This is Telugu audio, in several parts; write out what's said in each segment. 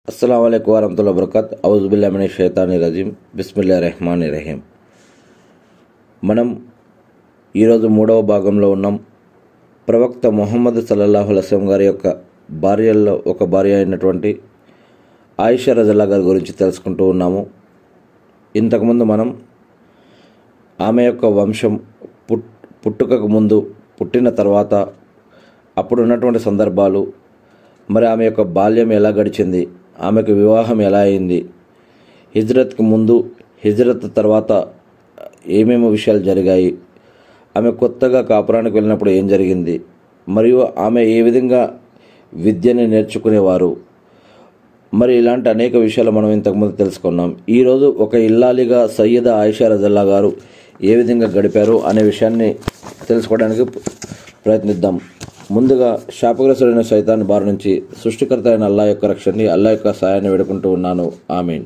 అస్సలం అయికు వరహతుల్లా వబర్కత్ ఔజుబుల్లామిని షైతాని రజీం బిస్మిల్లా రెహమాన్ రహీం మనం ఈరోజు మూడవ భాగంలో ఉన్నాం ప్రవక్త మొహమ్మద్ సల్లల్లాహు అలస్లం గారి యొక్క భార్యల్లో ఒక భార్య అయినటువంటి ఆయిషా రజల్లా గారి గురించి తెలుసుకుంటూ ఉన్నాము ఇంతకుముందు మనం ఆమె యొక్క వంశం పుట్ పుట్టుకకు ముందు పుట్టిన తర్వాత అప్పుడు ఉన్నటువంటి సందర్భాలు మరి ఆమె యొక్క బాల్యం ఎలా గడిచింది ఆమెకు వివాహం ఎలా అయింది హిజ్రత్కి ముందు హిజ్రత్ తర్వాత ఏమేమి విషయాలు జరిగాయి ఆమె కొత్తగా కాపురానికి వెళ్ళినప్పుడు ఏం జరిగింది మరియు ఆమె ఏ విధంగా విద్యని నేర్చుకునేవారు మరి ఇలాంటి అనేక విషయాలు మనం ఇంతకుముందు తెలుసుకున్నాం ఈరోజు ఒక ఇల్లాలిగా సయ్యద ఆయిషా రజల్లా గారు ఏ విధంగా గడిపారు అనే విషయాన్ని తెలుసుకోవడానికి ప్రయత్నిద్దాం ముందుగా శాపగ్రస్తుడైన సైతాన్ బారి నుంచి సృష్టికర్త అయిన అల్లా యొక్క రక్షణని అల్లా యొక్క సాయాన్ని వేడుకుంటూ ఉన్నాను ఆమీన్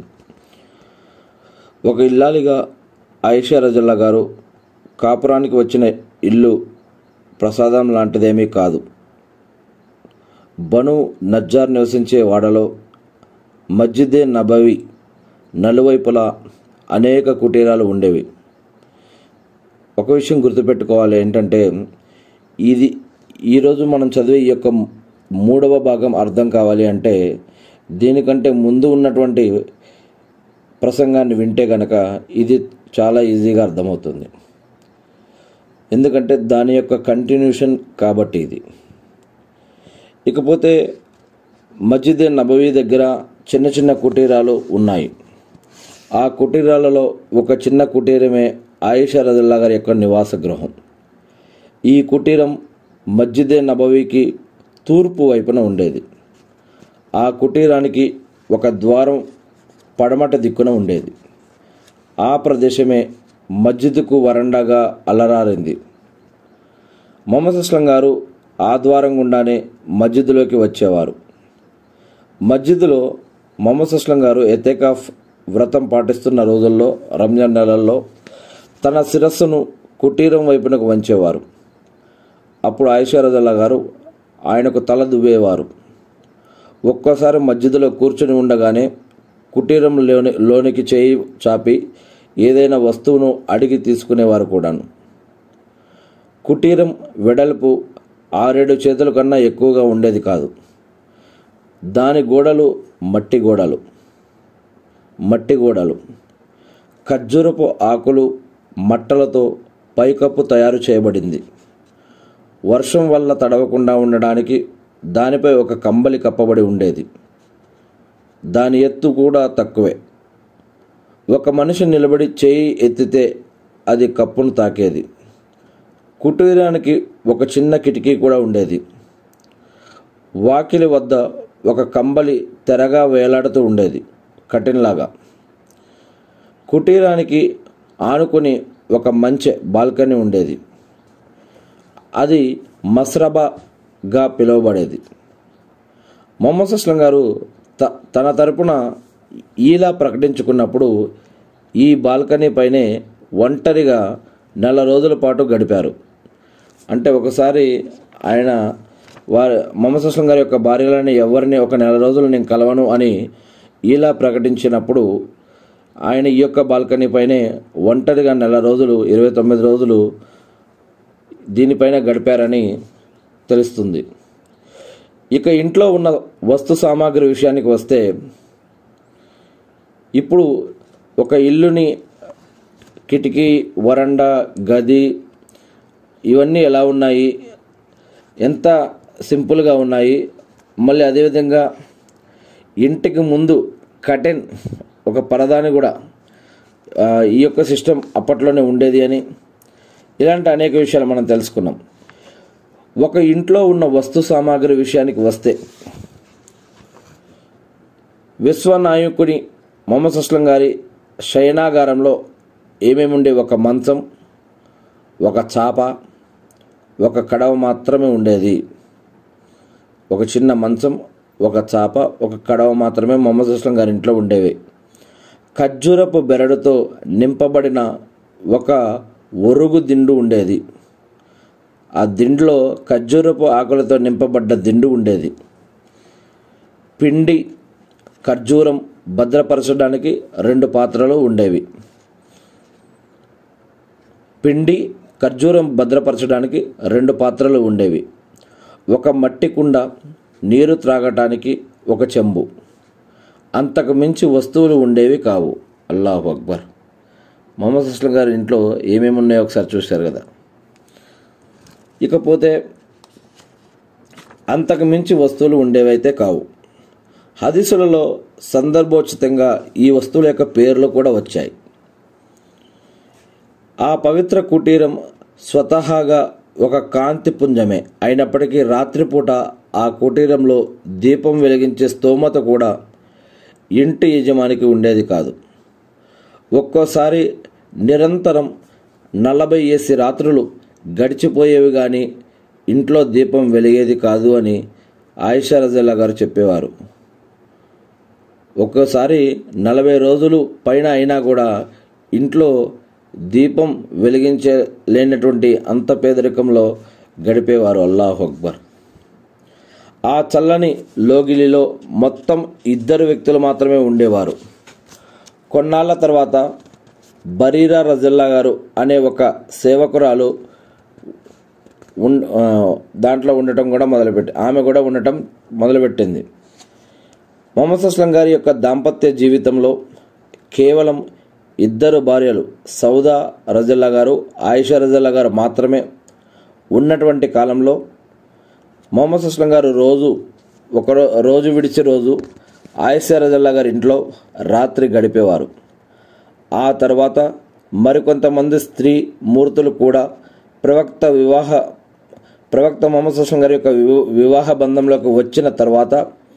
ఒక ఇల్లాలిగా ఆయిషా రజల్లా గారు కాపురానికి వచ్చిన ఇల్లు ప్రసాదం లాంటిదేమీ కాదు బను నజ్జార్ నివసించే వాడలో మస్జిదే నబవి నలువైపులా అనేక కుటీరాలు ఉండేవి ఒక విషయం గుర్తుపెట్టుకోవాలి ఏంటంటే ఇది ఈరోజు మనం చదివే ఈ యొక్క మూడవ భాగం అర్థం కావాలి అంటే దీనికంటే ముందు ఉన్నటువంటి ప్రసంగాన్ని వింటే కనుక ఇది చాలా ఈజీగా అర్థమవుతుంది ఎందుకంటే దాని యొక్క కంటిన్యూషన్ కాబట్టి ఇది ఇకపోతే మస్జిద్ నబవీ దగ్గర చిన్న చిన్న కుటీరాలు ఉన్నాయి ఆ కుటీరాలలో ఒక చిన్న కుటీరమే ఆయిషా రజల్లా గారి యొక్క నివాస గృహం ఈ కుటీరం మస్జిదే నబవీకి తూర్పు వైపున ఉండేది ఆ కుటీరానికి ఒక ద్వారం పడమట దిక్కున ఉండేది ఆ ప్రదేశమే మస్జిద్కు వరండాగా అలరారింది మొహమ్మద్ అస్లం గారు ఆ ద్వారం గుండానే మస్జిద్లోకి వచ్చేవారు మస్జిద్లో మొహమ్మద్ అస్లం గారు ఎతేకాఫ్ వ్రతం పాటిస్తున్న రోజుల్లో రంజాన్ నెలల్లో తన శిరస్సును కుటీరం వైపునకు వంచేవారు అప్పుడు ఆయిషారదల్లా గారు ఆయనకు తల దువ్వేవారు ఒక్కోసారి మస్జిద్లో కూర్చుని ఉండగానే కుటీరం లోని లోనికి చేయి చాపి ఏదైనా వస్తువును అడిగి తీసుకునేవారు కూడాను కుటీరం వెడల్పు ఆరేడు చేతుల కన్నా ఎక్కువగా ఉండేది కాదు దాని గోడలు మట్టి గోడలు మట్టి గోడలు ఖర్జూరపు ఆకులు మట్టలతో పైకప్పు తయారు చేయబడింది వర్షం వల్ల తడవకుండా ఉండడానికి దానిపై ఒక కంబలి కప్పబడి ఉండేది దాని ఎత్తు కూడా తక్కువే ఒక మనిషి నిలబడి చేయి ఎత్తితే అది కప్పును తాకేది కుటీరానికి ఒక చిన్న కిటికీ కూడా ఉండేది వాకిలి వద్ద ఒక కంబలి తెరగా వేలాడుతూ ఉండేది కటిన్లాగా కుటీరానికి ఆనుకుని ఒక మంచె బాల్కనీ ఉండేది అది మస్రబాగా పిలువబడేది మొహమ్మద్ అస్లం గారు త తన తరపున ఈలా ప్రకటించుకున్నప్పుడు ఈ బాల్కనీ పైనే ఒంటరిగా నెల రోజుల పాటు గడిపారు అంటే ఒకసారి ఆయన వారి మొహమ్మద్ అస్లం గారి యొక్క భార్యలని ఎవరిని ఒక నెల రోజులు నేను కలవను అని ఈలా ప్రకటించినప్పుడు ఆయన ఈ యొక్క బాల్కనీ పైనే ఒంటరిగా నెల రోజులు ఇరవై తొమ్మిది రోజులు దీనిపైన గడిపారని తెలుస్తుంది ఇక ఇంట్లో ఉన్న వస్తు సామాగ్రి విషయానికి వస్తే ఇప్పుడు ఒక ఇల్లుని కిటికీ వరండా గది ఇవన్నీ ఎలా ఉన్నాయి ఎంత సింపుల్గా ఉన్నాయి మళ్ళీ అదేవిధంగా ఇంటికి ముందు కటెన్ ఒక పరదాని కూడా ఈ యొక్క సిస్టమ్ అప్పట్లోనే ఉండేది అని ఇలాంటి అనేక విషయాలు మనం తెలుసుకున్నాం ఒక ఇంట్లో ఉన్న వస్తు సామాగ్రి విషయానికి వస్తే విశ్వనాయకుని మొహమ్మద్ అస్లం గారి శయనాగారంలో ఏమేమి ఉండే ఒక మంచం ఒక చాప ఒక కడవ మాత్రమే ఉండేది ఒక చిన్న మంచం ఒక చాప ఒక కడవ మాత్రమే మొహమ్మద్ అస్లం గారి ఇంట్లో ఉండేవి ఖర్జూరపు బెరడుతో నింపబడిన ఒక ఒరుగు దిండు ఉండేది ఆ దిండులో ఖర్జూరపు ఆకులతో నింపబడ్డ దిండు ఉండేది పిండి ఖర్జూరం భద్రపరచడానికి రెండు పాత్రలు ఉండేవి పిండి ఖర్జూరం భద్రపరచడానికి రెండు పాత్రలు ఉండేవి ఒక మట్టి కుండ నీరు త్రాగటానికి ఒక చెంబు అంతకు మించి వస్తువులు ఉండేవి కావు అల్లాహు అక్బర్ మొహమ్మద్ అస్లం గారి ఇంట్లో ఏమేమి ఉన్నాయో ఒకసారి చూశారు కదా ఇకపోతే అంతకు మించి వస్తువులు ఉండేవైతే కావు హదీసులలో సందర్భోచితంగా ఈ వస్తువుల యొక్క పేర్లు కూడా వచ్చాయి ఆ పవిత్ర కుటీరం స్వతహాగా ఒక కాంతి పుంజమే అయినప్పటికీ రాత్రిపూట ఆ కుటీరంలో దీపం వెలిగించే స్తోమత కూడా ఇంటి యజమానికి ఉండేది కాదు ఒక్కోసారి నిరంతరం నలభై ఏసి రాత్రులు గడిచిపోయేవి కానీ ఇంట్లో దీపం వెలిగేది కాదు అని ఆయిషా రజల్లా గారు చెప్పేవారు ఒక్కోసారి నలభై రోజులు పైన అయినా కూడా ఇంట్లో దీపం వెలిగించే లేనటువంటి అంత పేదరికంలో గడిపేవారు అల్లాహు అక్బర్ ఆ చల్లని లోగిలిలో మొత్తం ఇద్దరు వ్యక్తులు మాత్రమే ఉండేవారు కొన్నాళ్ళ తర్వాత బరీరా రజల్లా గారు అనే ఒక సేవకురాలు ఉన్ ఆ, దాంట్లో ఉండటం కూడా మొదలుపెట్టి ఆమె కూడా ఉండటం మొదలుపెట్టింది మొహమ్మద్ అస్లం గారి యొక్క దాంపత్య జీవితంలో కేవలం ఇద్దరు భార్యలు సౌదా రజల్లా గారు ఆయిషా రజల్లా గారు మాత్రమే ఉన్నటువంటి కాలంలో మొహమ్మద్ అస్లం గారు రోజు ఒక రో- రోజు విడిచి రోజు ఆయిషా రజల్లా గారి ఇంట్లో రాత్రి గడిపేవారు ఆ తర్వాత మరికొంతమంది స్త్రీ మూర్తులు కూడా ప్రవక్త వివాహ ప్రవక్త మొహమ్మద్ అస్లం గారి యొక్క వివ- వివాహ బంధంలోకి వచ్చిన తర్వాత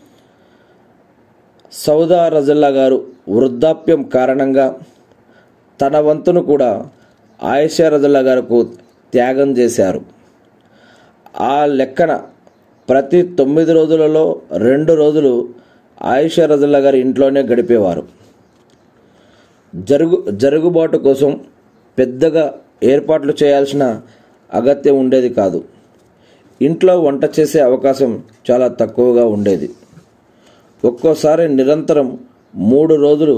సౌదా రజల్లా గారు వృద్ధాప్యం కారణంగా తన వంతును కూడా ఆయిషా రజల్లా గారికి త్యాగం చేశారు ఆ లెక్కన ప్రతి తొమ్మిది రోజులలో రెండు రోజులు ఆయిషా రజల్లా గారి ఇంట్లోనే గడిపేవారు జరుగు జరుగుబాటు కోసం పెద్దగా ఏర్పాట్లు చేయాల్సిన అగత్యం ఉండేది కాదు ఇంట్లో వంట చేసే అవకాశం చాలా తక్కువగా ఉండేది ఒక్కోసారి నిరంతరం మూడు రోజులు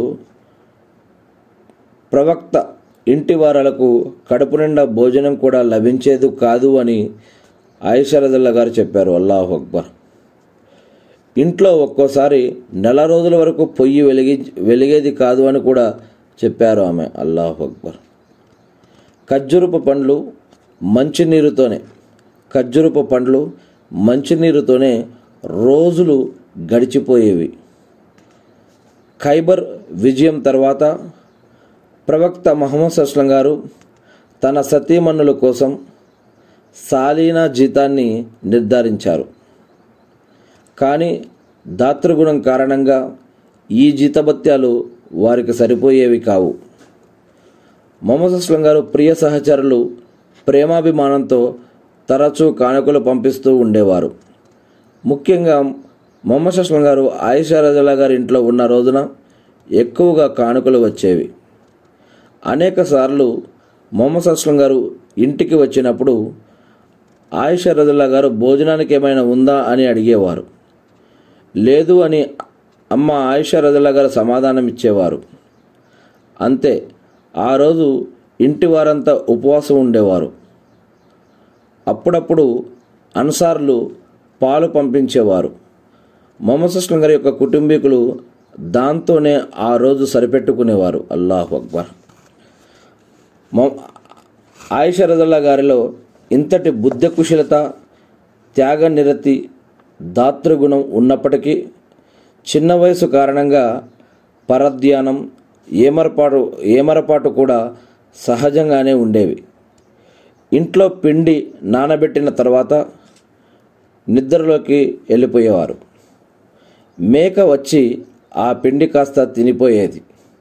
ప్రవక్త ఇంటి వారాలకు కడుపు నిండా భోజనం కూడా లభించేది కాదు అని ఆయిషరదల్లా గారు చెప్పారు అల్లాహు అక్బర్ ఇంట్లో ఒక్కోసారి నెల రోజుల వరకు పొయ్యి వెలిగి వెలిగేది కాదు అని కూడా చెప్పారు ఆమె అల్లాహు అక్బర్ ఖర్జూరపు పండ్లు మంచినీరుతోనే ఖర్జూరపు పండ్లు మంచినీరుతోనే రోజులు గడిచిపోయేవి ఖైబర్ విజయం తర్వాత ప్రవక్త మహమ్మద్ అస్లం గారు తన సతీమణుల కోసం సాలీనా జీతాన్ని నిర్ధారించారు కానీ దాతృగుణం కారణంగా ఈ జీతభత్యాలు వారికి సరిపోయేవి కావు మొహమ్మద్ అస్లం గారు ప్రియ సహచరులు ప్రేమాభిమానంతో తరచూ కానుకలు పంపిస్తూ ఉండేవారు ముఖ్యంగా మొహమ్మద్ అస్లం గారు ఆయిషా రజల్లా గారి ఇంట్లో ఉన్న రోజున ఎక్కువగా కానుకలు వచ్చేవి అనేక సార్లు మొహమ్మద్ అస్లం గారు ఇంటికి వచ్చినప్పుడు ఆయిషా రజల్లా గారు భోజనానికి ఏమైనా ఉందా అని అడిగేవారు లేదు అని అమ్మ ఆయిషా రజల్లా గారు సమాధానం ఇచ్చేవారు అంతే ఆ రోజు ఇంటి వారంతా ఉపవాసం ఉండేవారు అప్పుడప్పుడు అన్సార్లు పాలు పంపించేవారు మొహమ్మద్ అస్లం గారి యొక్క కుటుంబీకులు దాంతోనే ఆ రోజు సరిపెట్టుకునేవారు అల్లాహు అక్బర్ మొ ఆయిషా రజల్లా గారిలో ఇంతటి బుద్ధ కుశలత త్యాగ నిరతి దాతృగుణం ఉన్నప్పటికీ చిన్న వయసు కారణంగా పరధ్యానం ఏమరపాటు ఏమరపాటు కూడా సహజంగానే ఉండేవి ఇంట్లో పిండి నానబెట్టిన తర్వాత నిద్రలోకి వెళ్ళిపోయేవారు మేక వచ్చి ఆ పిండి కాస్త తినిపోయేది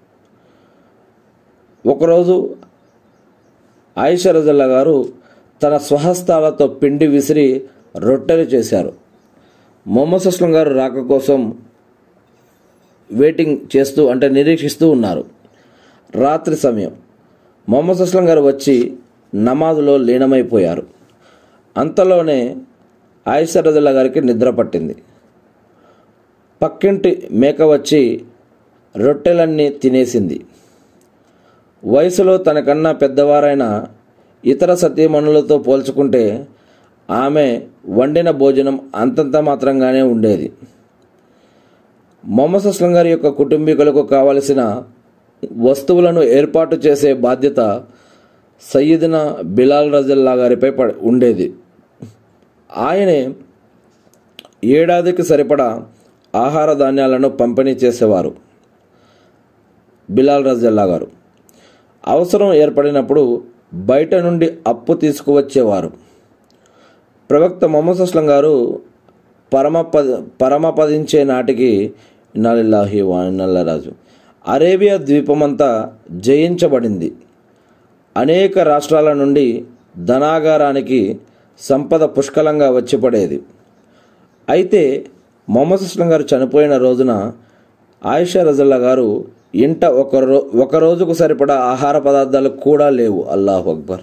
ఒకరోజు ఆయిషా రజల్లా గారు తన స్వహస్తాలతో పిండి విసిరి రొట్టెలు చేశారు మొహమ్మద్ అస్లం గారు రాక కోసం వెయిటింగ్ చేస్తూ అంటే నిరీక్షిస్తూ ఉన్నారు రాత్రి సమయం మొహమ్మద్ అస్లం గారు వచ్చి నమాజులో లీనమైపోయారు అంతలోనే ఆయిషా రజల్లా గారికి నిద్ర పట్టింది పక్కింటి మేక వచ్చి రొట్టెలన్నీ తినేసింది వయసులో తనకన్నా పెద్దవారైన ఇతర సతీమణులతో పోల్చుకుంటే ఆమె వండిన భోజనం అంతంత మాత్రంగానే ఉండేది మొహమ్మద్ అస్లం గారి యొక్క కుటుంబీకులకు కావలసిన వస్తువులను ఏర్పాటు చేసే బాధ్యత సయ్యదిన బిలాల్ రజల్లా గారిపై పడ- ఉండేది ఆయనే ఏడాదికి సరిపడా ఆహార ధాన్యాలను పంపిణీ చేసేవారు బిలాల్ రజల్లా గారు అవసరం ఏర్పడినప్పుడు బయట నుండి అప్పు తీసుకువచ్చేవారు ప్రవక్త మొహమ్మద్ అస్లం గారు పరమప పరమపదించే నాటికి ఇన్నాలిల్లాహి వానల్లరాజు అరేబియా ద్వీపమంతా జయించబడింది అనేక రాష్ట్రాల నుండి ధనాగారానికి సంపద పుష్కలంగా వచ్చి పడేది అయితే మొహమ్మద్ అస్లం గారు చనిపోయిన రోజున ఆయిషా రజల్లా గారు ఇంట ఒక రో ఒక రోజుకు సరిపడా ఆహార పదార్థాలు కూడా లేవు అల్లాహు అక్బర్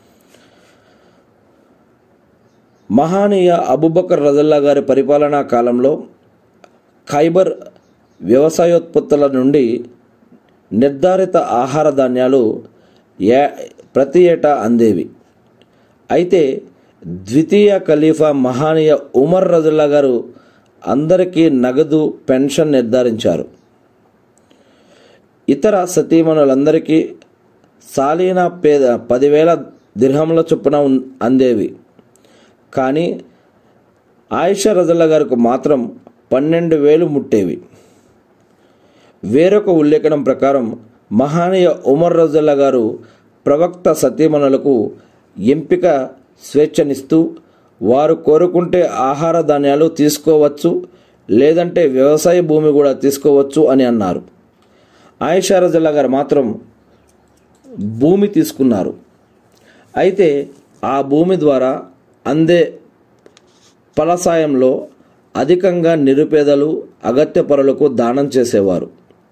మహానీయ అబుబకర్ రజల్లా గారి పరిపాలనా కాలంలో ఖైబర్ వ్యవసాయోత్పత్తుల నుండి నిర్ధారిత ఆహార ధాన్యాలు ఏ ప్రతి ఏటా అందేవి అయితే ద్వితీయ ఖలీఫా మహానీయ ఉమర్ రజుల్లా గారు అందరికీ నగదు పెన్షన్ నిర్ధారించారు ఇతర సతీమణులందరికీ సాలీనా పేద పదివేల దిర్హంల చొప్పున ఉన్- అందేవి కానీ ఆయిషా రజల్లా గారికి మాత్రం పన్నెండు వేలు ముట్టేవి వేరొక ఉల్లేఖనం ప్రకారం మహానీయ ఉమర్ రజల్లా గారు ప్రవక్త సతీమణులకు ఎంపిక స్వేచ్ఛనిస్తూ వారు కోరుకుంటే ఆహార ధాన్యాలు తీసుకోవచ్చు లేదంటే వ్యవసాయ భూమి కూడా తీసుకోవచ్చు అని అన్నారు ఆయిషా రజల్లా గారు మాత్రం భూమి తీసుకున్నారు అయితే ఆ భూమి ద్వారా అందే ఫలసాయంలో అధికంగా నిరుపేదలు అగత్యపరులకు దానం చేసేవారు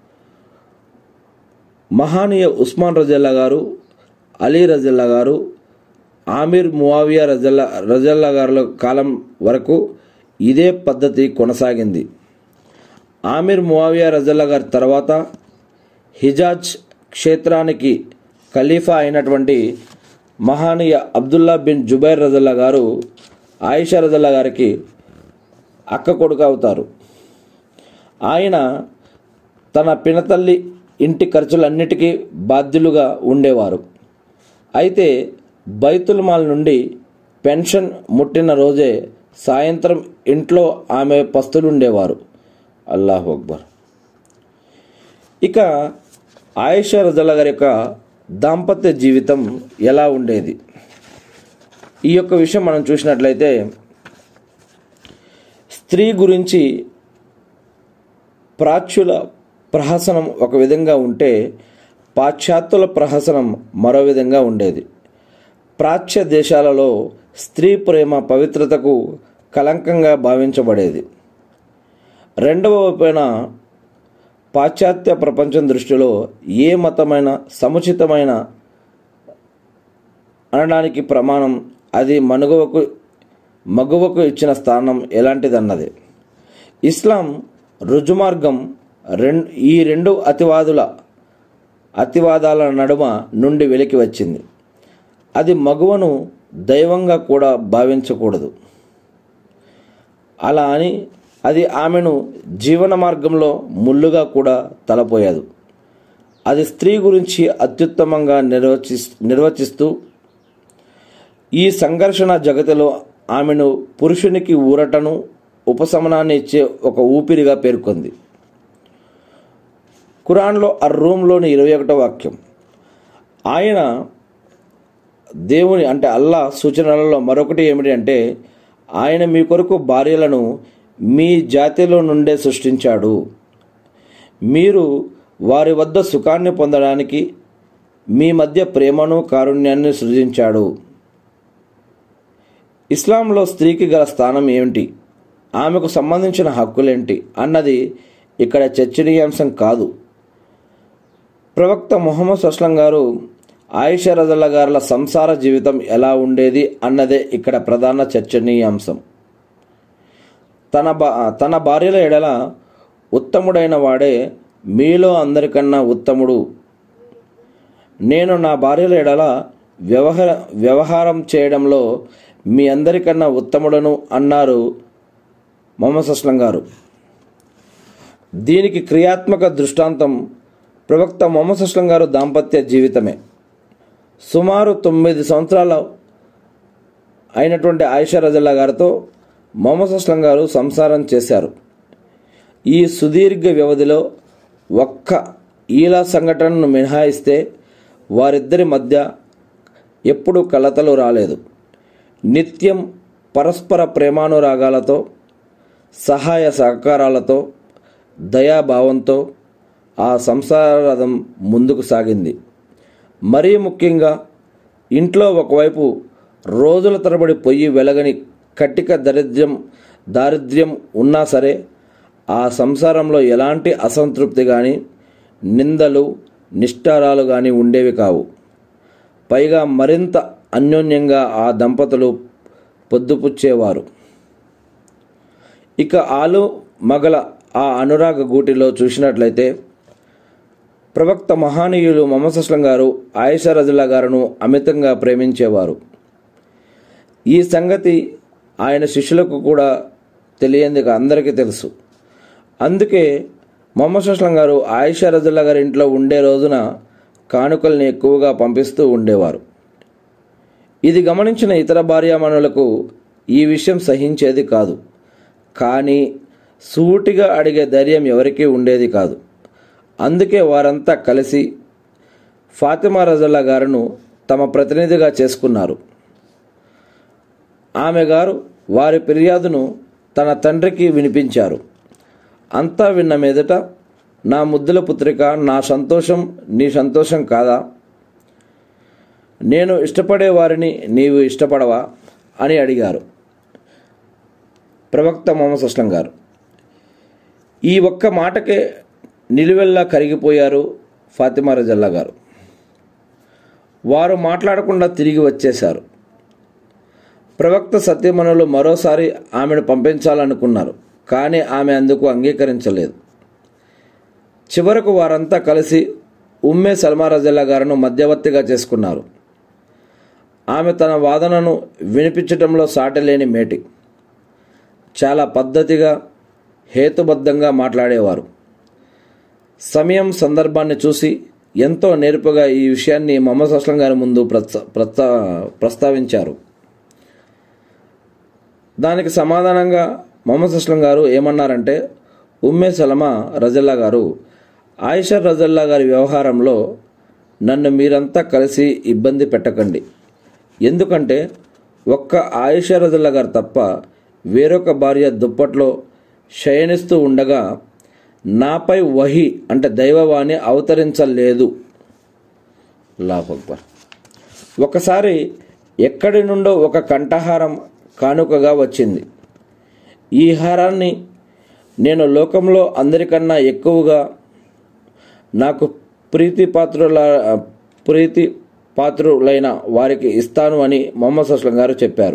మహానీయ ఉస్మాన్ రజల్లా గారు అలీ రజల్లా గారు ఆమిర్ మువావియా రజల్లా రజల్లా గారుల కాలం వరకు ఇదే పద్ధతి కొనసాగింది ఆమిర్ మువావియా రజల్లా గారి తర్వాత హిజాజ్ క్షేత్రానికి ఖలీఫా అయినటువంటి మహానీయ అబ్దుల్లా బిన్ జుబైర్ రజల్లా గారు ఆయిషా రజల్లా గారికి అక్క కొడుకు అవుతారు ఆయన తన పినతల్లి ఇంటి ఖర్చులన్నిటికీ బాధ్యులుగా ఉండేవారు అయితే బైతుల్ మాల్ నుండి పెన్షన్ ముట్టిన రోజే సాయంత్రం ఇంట్లో ఆమె పస్తులుండేవారు అల్లాహు అక్బర్ ఇక ఆయిషా రజల్లా గారి యొక్క దాంపత్య జీవితం ఎలా ఉండేది ఈ యొక్క విషయం మనం చూసినట్లయితే స్త్రీ గురించి ప్రాచ్యుల ప్రహసనం ఒక విధంగా ఉంటే పాశ్చాత్యుల ప్రహసనం మరో విధంగా ఉండేది ప్రాచ్య దేశాలలో స్త్రీ ప్రేమ పవిత్రతకు కలంకంగా భావించబడేది రెండవ వైపున పాశ్చాత్య ప్రపంచం దృష్టిలో ఏ మతమైన సముచితమైన అనడానికి ప్రమాణం అది మనుగవకు మగువకు ఇచ్చిన స్థానం ఎలాంటిదన్నది ఇస్లాం రుజుమార్గం రెండు ఈ రెండు అతివాదుల అతివాదాల నడుమ నుండి వెలికి వచ్చింది అది మగువను దైవంగా కూడా భావించకూడదు అలా అని అది ఆమెను జీవన మార్గంలో ముళ్ళుగా కూడా తలపోయాదు అది స్త్రీ గురించి అత్యుత్తమంగా నిర్వచి నిర్వచిస్తూ ఈ సంఘర్షణ జగతిలో ఆమెను పురుషునికి ఊరటను ఉపశమనాన్ని ఇచ్చే ఒక ఊపిరిగా పేర్కొంది ఖురాన్లో అర్ రూమ్లోని ఇరవై ఒకటో వాక్యం ఆయన దేవుని అంటే అల్లా సూచనలలో మరొకటి ఏమిటి అంటే ఆయన మీ కొరకు భార్యలను మీ జాతిలో నుండే సృష్టించాడు మీరు వారి వద్ద సుఖాన్ని పొందడానికి మీ మధ్య ప్రేమను కారుణ్యాన్ని సృజించాడు ఇస్లాంలో స్త్రీకి గల స్థానం ఏమిటి ఆమెకు సంబంధించిన హక్కులేంటి అన్నది ఇక్కడ చర్చనీయాంశం కాదు ప్రవక్త ముహమ్మద్ అస్లం గారు ఆయిషా రజల్లా గారుల సంసార జీవితం ఎలా ఉండేది అన్నదే ఇక్కడ ప్రధాన చర్చనీయాంశం తన బా తన భార్యల ఎడల ఉత్తముడైన వాడే మీలో అందరికన్నా ఉత్తముడు నేను నా భార్యల ఎడల వ్యవహార వ్యవహారం చేయడంలో మీ అందరికన్నా ఉత్తముడను అన్నారు మొహమ్మద్ అస్లం గారు దీనికి క్రియాత్మక దృష్టాంతం ప్రవక్త మొహమ్మద్ అస్లం గారు దాంపత్య జీవితమే సుమారు తొమ్మిది సంవత్సరాల అయినటువంటి ఆయిషా రజల్లా గారితో మొహమ్మద్ అస్లం గారు సంసారం చేశారు ఈ సుదీర్ఘ వ్యవధిలో ఒక్క ఈలా సంఘటనను మినహాయిస్తే వారిద్దరి మధ్య ఎప్పుడూ కలతలు రాలేదు నిత్యం పరస్పర ప్రేమానురాగాలతో సహాయ సహకారాలతో దయాభావంతో ఆ సంసారథం ముందుకు సాగింది మరీ ముఖ్యంగా ఇంట్లో ఒకవైపు రోజుల తరబడి పొయ్యి వెలగని కట్టిక దరిద్రం దారిద్ర్యం ఉన్నా సరే ఆ సంసారంలో ఎలాంటి అసంతృప్తి కానీ నిందలు నిష్ఠారాలు కానీ ఉండేవి కావు పైగా మరింత అన్యోన్యంగా ఆ దంపతులు పొద్దుపుచ్చేవారు ఇక ఆలు మగల ఆ అనురాగ గూటిలో చూసినట్లయితే ప్రవక్త మహానీయులు మొహమ్మద్ అస్లం గారు ఆయిషా రజుల్లా గారును అమితంగా ప్రేమించేవారు ఈ సంగతి ఆయన శిష్యులకు కూడా తెలియందుకు అందరికీ తెలుసు అందుకే మొహమ్మద్ అస్లం గారు ఆయిషా రజుల్లా గారి ఇంట్లో ఉండే రోజున కానుకల్ని ఎక్కువగా పంపిస్తూ ఉండేవారు ఇది గమనించిన ఇతర భార్యామణులకు ఈ విషయం సహించేది కాదు కానీ సూటిగా అడిగే ధైర్యం ఎవరికీ ఉండేది కాదు అందుకే వారంతా కలిసి ఫాతిమా రజల్లా గారును తమ ప్రతినిధిగా చేసుకున్నారు ఆమె గారు వారి ఫిర్యాదును తన తండ్రికి వినిపించారు అంతా విన్న మీదట నా ముద్దుల పుత్రిక నా సంతోషం నీ సంతోషం కాదా నేను ఇష్టపడే వారిని నీవు ఇష్టపడవా అని అడిగారు ప్రవక్త మొహమ్మద్ అస్లం గారు ఈ ఒక్క మాటకే నిలువెల్లా కరిగిపోయారు ఫాతిమా రజల్లా గారు వారు మాట్లాడకుండా తిరిగి వచ్చేశారు ప్రవక్త సత్యమనులు మరోసారి ఆమెను పంపించాలనుకున్నారు కానీ ఆమె అందుకు అంగీకరించలేదు చివరకు వారంతా కలిసి ఉమ్మే సల్మా రజల్లా గారును మధ్యవర్తిగా చేసుకున్నారు ఆమె తన వాదనను వినిపించడంలో సాటలేని మేటి చాలా పద్ధతిగా హేతుబద్ధంగా మాట్లాడేవారు సమయం సందర్భాన్ని చూసి ఎంతో నేర్పుగా ఈ విషయాన్ని మొహమ్మద్ అస్లం గారి ముందు ప్రస్తా ప్రస్తా ప్రస్తావించారు దానికి సమాధానంగా మొహమ్మద్ అస్లం గారు ఏమన్నారంటే ఉమ్మే సలమా రజల్లా గారు ఆయిషా రజల్లా గారి వ్యవహారంలో నన్ను మీరంతా కలిసి ఇబ్బంది పెట్టకండి ఎందుకంటే ఒక్క ఆయిషా రజల్లా గారు తప్ప వేరొక భార్య దుప్పట్లో శయనిస్తూ ఉండగా నాపై వహి అంటే దైవవాణి అవతరించలేదు అల్లాహ్ అక్బర్ ఒకసారి ఎక్కడి నుండో ఒక కంఠహారం కానుకగా వచ్చింది ఈ హారాన్ని నేను లోకంలో అందరికన్నా ఎక్కువగా నాకు ప్రీతి పాత్రుల ప్రీతి పాత్రులైన వారికి ఇస్తాను అని మొహమ్మద్ అస్లం గారు చెప్పారు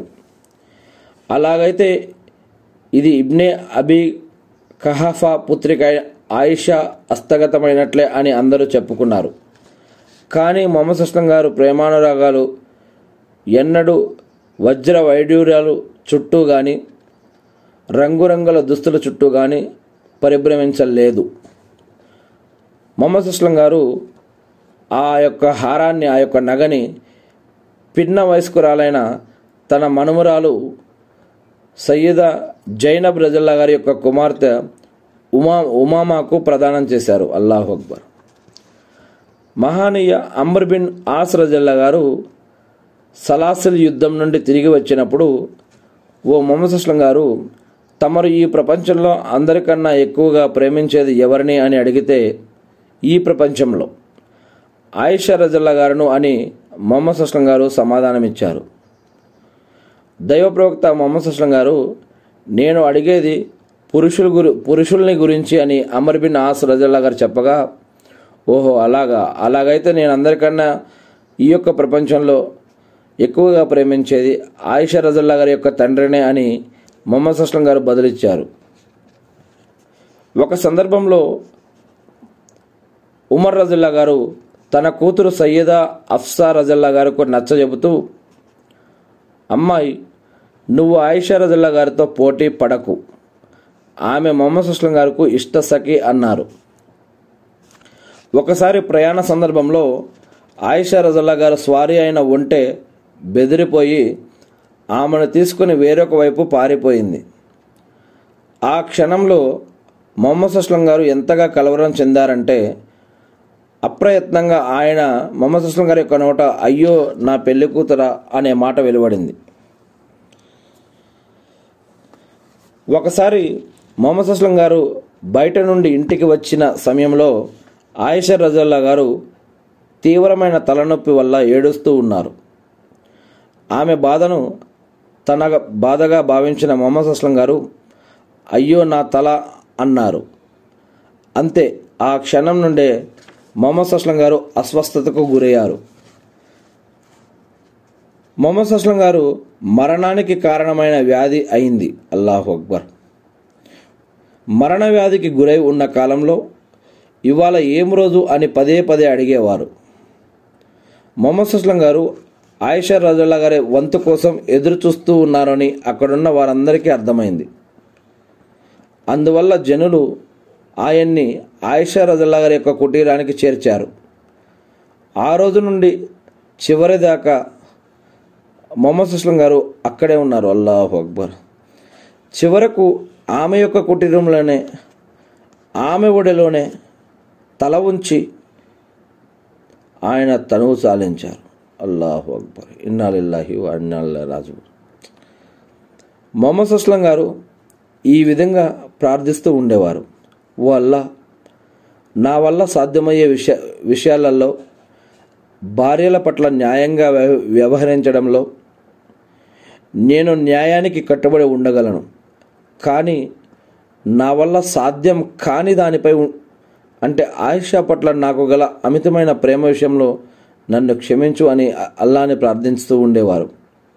అలాగైతే ఇది ఇబ్నే అబీ కహాఫా పుత్రిక ఆయిషా హస్తగతమైనట్లే అని అందరూ చెప్పుకున్నారు కానీ మొహమ్మద్ అస్లం గారు ప్రేమానురాగాలు ఎన్నడూ వజ్ర వైడ్యూర్యాలు చుట్టూ కానీ రంగురంగుల దుస్తుల చుట్టూ కానీ పరిభ్రమించలేదు మొహమ్మద్ అస్లం గారు ఆ యొక్క హారాన్ని ఆ యొక్క నగని పిన్న వయస్కురాలైన తన మనుమరాలు సయ్యద జైనబ్ రజల్లా గారి యొక్క కుమార్తె ఉమా ఉమామాకు ప్రదానం చేశారు అల్లాహు అక్బర్ మహానీయ అమర్ బిన్ ఆస్ రజల్లా గారు సలాసిల్ యుద్ధం నుండి తిరిగి వచ్చినప్పుడు ఓ మొహమ్మద్ అస్లం గారు తమరు ఈ ప్రపంచంలో అందరికన్నా ఎక్కువగా ప్రేమించేది ఎవరిని అని అడిగితే ఈ ప్రపంచంలో ఆయిషా రజల్లా గారును అని మొహమ్మద్ అస్లం గారు సమాధానమిచ్చారు దైవ ప్రవక్త మొహమ్మద్ అస్లం గారు నేను అడిగేది పురుషుల గురి పురుషుల్ని గురించి అని అమర్ బిన్ ఆస్ రజల్లా గారు చెప్పగా ఓహో అలాగా అలాగైతే నేను అందరికన్నా ఈ యొక్క ప్రపంచంలో ఎక్కువగా ప్రేమించేది ఆయిషా రజల్లా గారి యొక్క తండ్రినే అని మొహమ్మద్ అస్లం గారు బదులిచ్చారు ఒక సందర్భంలో ఉమర్ రజల్లా గారు తన కూతురు సయ్యదా అఫ్సా రజల్లా గారికి నచ్చజెబుతూ అమ్మాయి నువ్వు ఆయిషా రజల్లా గారితో పోటీ పడకు ఆమె మొహమ్మద్ సుస్లం గారికి ఇష్ట సఖి అన్నారు ఒకసారి ప్రయాణ సందర్భంలో ఆయిషా రజల్లా గారు స్వారీ అయిన ఒంటె బెదిరిపోయి ఆమెను తీసుకుని వేరొక వైపు పారిపోయింది ఆ క్షణంలో మొహమ్మద్ సుస్లం గారు ఎంతగా కలవరం చెందారంటే అప్రయత్నంగా ఆయన మొహమ్మద్ సుస్లం గారి యొక్క నోట అయ్యో నా పెళ్లి కూతురా అనే మాట వెలువడింది ఒకసారి మొహమ్మద్ అస్లం గారు బయట నుండి ఇంటికి వచ్చిన సమయంలో ఆయిషా రజల్లా గారు తీవ్రమైన తలనొప్పి వల్ల ఏడుస్తూ ఉన్నారు ఆమె బాధను తన బాధగా భావించిన మొహమ్మద్ అస్లం గారు అయ్యో నా తల అన్నారు అంతే ఆ క్షణం నుండే మొహమ్మద్ అస్లం గారు అస్వస్థతకు గురయ్యారు మొహమ్మద్ అస్లం గారు మరణానికి కారణమైన వ్యాధి అయింది అల్లాహు అక్బర్ మరణ వ్యాధికి గురై ఉన్న కాలంలో ఇవాళ ఏం రోజు అని పదే పదే అడిగేవారు మొహమ్మద్ అస్లం గారు ఆయిషా రజల్లా గారి వంతు కోసం ఎదురు చూస్తూ ఉన్నారని అక్కడున్న వారందరికీ అర్థమైంది అందువల్ల జనులు ఆయన్ని ఆయిషా రజల్లా గారి యొక్క కుటీరానికి చేర్చారు ఆ రోజు నుండి చివరి దాకా మొహమ్మద్ సుస్లం గారు అక్కడే ఉన్నారు అల్లాహు అక్బర్ చివరకు ఆమె యొక్క కుటీరంలోనే ఆమె ఒడిలోనే తల ఉంచి ఆయన తనువు చాలించారు అల్లాహు అక్బర్ ఇన్నాళ్ళిల్లాహి అన్నాళ్ళ రాజు మొహమ్మద్ సుస్లం గారు ఈ విధంగా ప్రార్థిస్తూ ఉండేవారు ఓ అల్లా నా వల్ల సాధ్యమయ్యే విషయ విషయాలలో భార్యల పట్ల న్యాయంగా వ్యవ- వ్యవహరించడంలో నేను న్యాయానికి కట్టుబడి ఉండగలను కానీ నా వల్ల సాధ్యం కాని దానిపై ఉ- అంటే ఆయిషా పట్ల నాకు గల అమితమైన ప్రేమ విషయంలో నన్ను క్షమించు అని అ- అల్లాని ప్రార్థిస్తూ ఉండేవారు